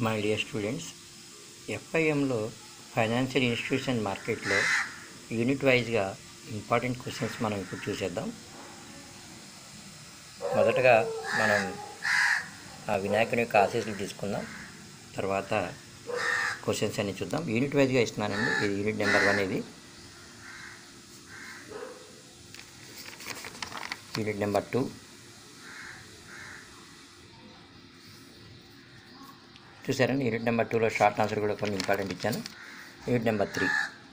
my dear students ఎఫ్ఐఎంలో financial institution మార్కెట్లో unit వైజ్గా ఇంపార్టెంట్ క్వశ్చన్స్ మనం ఇప్పుడు చూసేద్దాం మొదటగా మనం ఆ వినాయకుని యొక్క ఆశీస్సులు తీసుకుందాం తర్వాత క్వశ్చన్స్ అన్ని చూద్దాం యూనిట్ వైజ్గా ఇస్తున్నానండి ఇది యూనిట్ నెంబర్ వన్ ఇది యూనిట్ నెంబర్ టూ చూసారండి యూనిట్ నెంబర్ టూలో షార్ట్ ఆన్సర్ కూడా కొన్ని ఇంపార్టెంట్ ఇచ్చాను యూనిట్ నెంబర్ త్రీ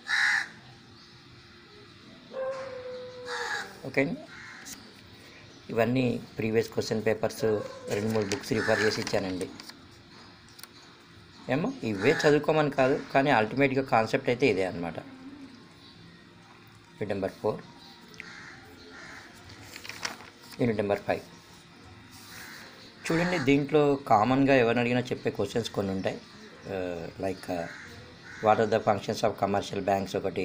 ఓకే అండి ఇవన్నీ ప్రీవియస్ క్వశ్చన్ పేపర్స్ రెండు మూడు బుక్స్ రిఫర్ చేసి ఇచ్చానండి ఏమో ఇవే చదువుకోమని కాదు కానీ అల్టిమేట్గా కాన్సెప్ట్ అయితే ఇదే అనమాట unit number four unit number five చూడండి దీంట్లో కామన్గా ఎవరిని అడిగినా చెప్పే క్వశ్చన్స్ కొన్ని ఉంటాయి like what are the functions of commercial banks ఒకటి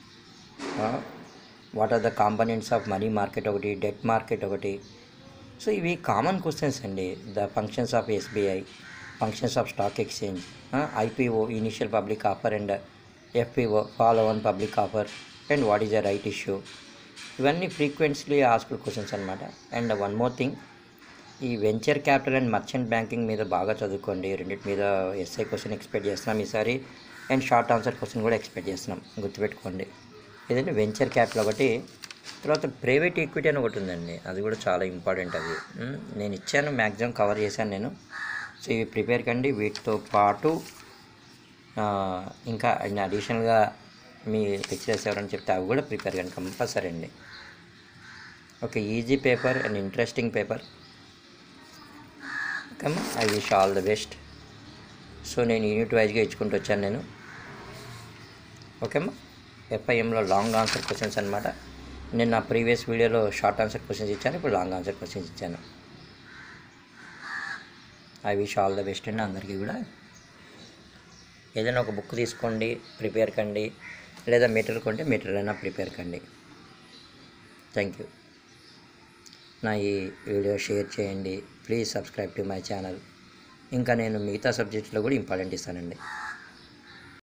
what are the components of money market ఒకటి డెట్ మార్కెట్ ఒకటి సో ఇవి కామన్ క్వశ్చన్స్ అండి the functions of SBI functions of stock exchange IPO initial public offer and FPO follow on public offer and what is the right issue ఇవన్నీ ఫ్రీక్వెంట్స్లీ asked questions అనమాట and one more thing ఈ venture capital and merchant banking మీద బాగా చదువుకోండి రెండింటి మీద SI question expect చేస్తున్నాం ఈసారి అండ్ షార్ట్ ఆన్సర్ క్వశ్చన్ కూడా ఎక్స్పెక్ట్ చేస్తున్నాం గుర్తుపెట్టుకోండి ఏదంటే వెంచర్ క్యాపిటల్ ఒకటి తర్వాత ప్రైవేట్ ఈక్విటీ అని ఒకటి ఉందండి అది కూడా చాలా ఇంపార్టెంట్ అది ఉమ్, నేను ఇచ్చాను మ్యాక్సిమం కవర్ చేశాను నేను సో ఇవి ప్రిపేర్ కండి వీటితో పాటు ఆ, ఇంకా అడిషనల్గా మీ లెక్చరర్స్ ఎవరైనా చెప్తే అవి కూడా ప్రిపేర్ కండి కంపల్సరీ అండి okay easy paper and interesting paper come I wish all the best so నేను యూనిట్ వైజ్గా ఇచ్చుకుంటూ వచ్చాను నేను ఓకేమ్మా ఎఫ్ఐఎంలో లాంగ్ ఆన్సర్ క్వశ్చన్స్ అనమాట నేను నా ప్రీవియస్ వీడియోలో షార్ట్ ఆన్సర్ క్వశ్చన్స్ ఇచ్చాను ఇప్పుడు లాంగ్ ఆన్సర్ క్వశ్చన్స్ ఇచ్చాను I wish all the best అండి అందరికీ కూడా ఏదైనా ఒక బుక్ తీసుకోండి ప్రిపేర్ కండి లేదా మెటీరియల్ కొంటే మెటీరియల్ అయినా ప్రిపేర్ కండి థ్యాంక్ యూ నా ఈ వీడియో షేర్ చేయండి please subscribe to my channel ఇంకా నేను మిగతా సబ్జెక్ట్స్లో కూడా ఇంపార్టెంట్ ఇస్తానండి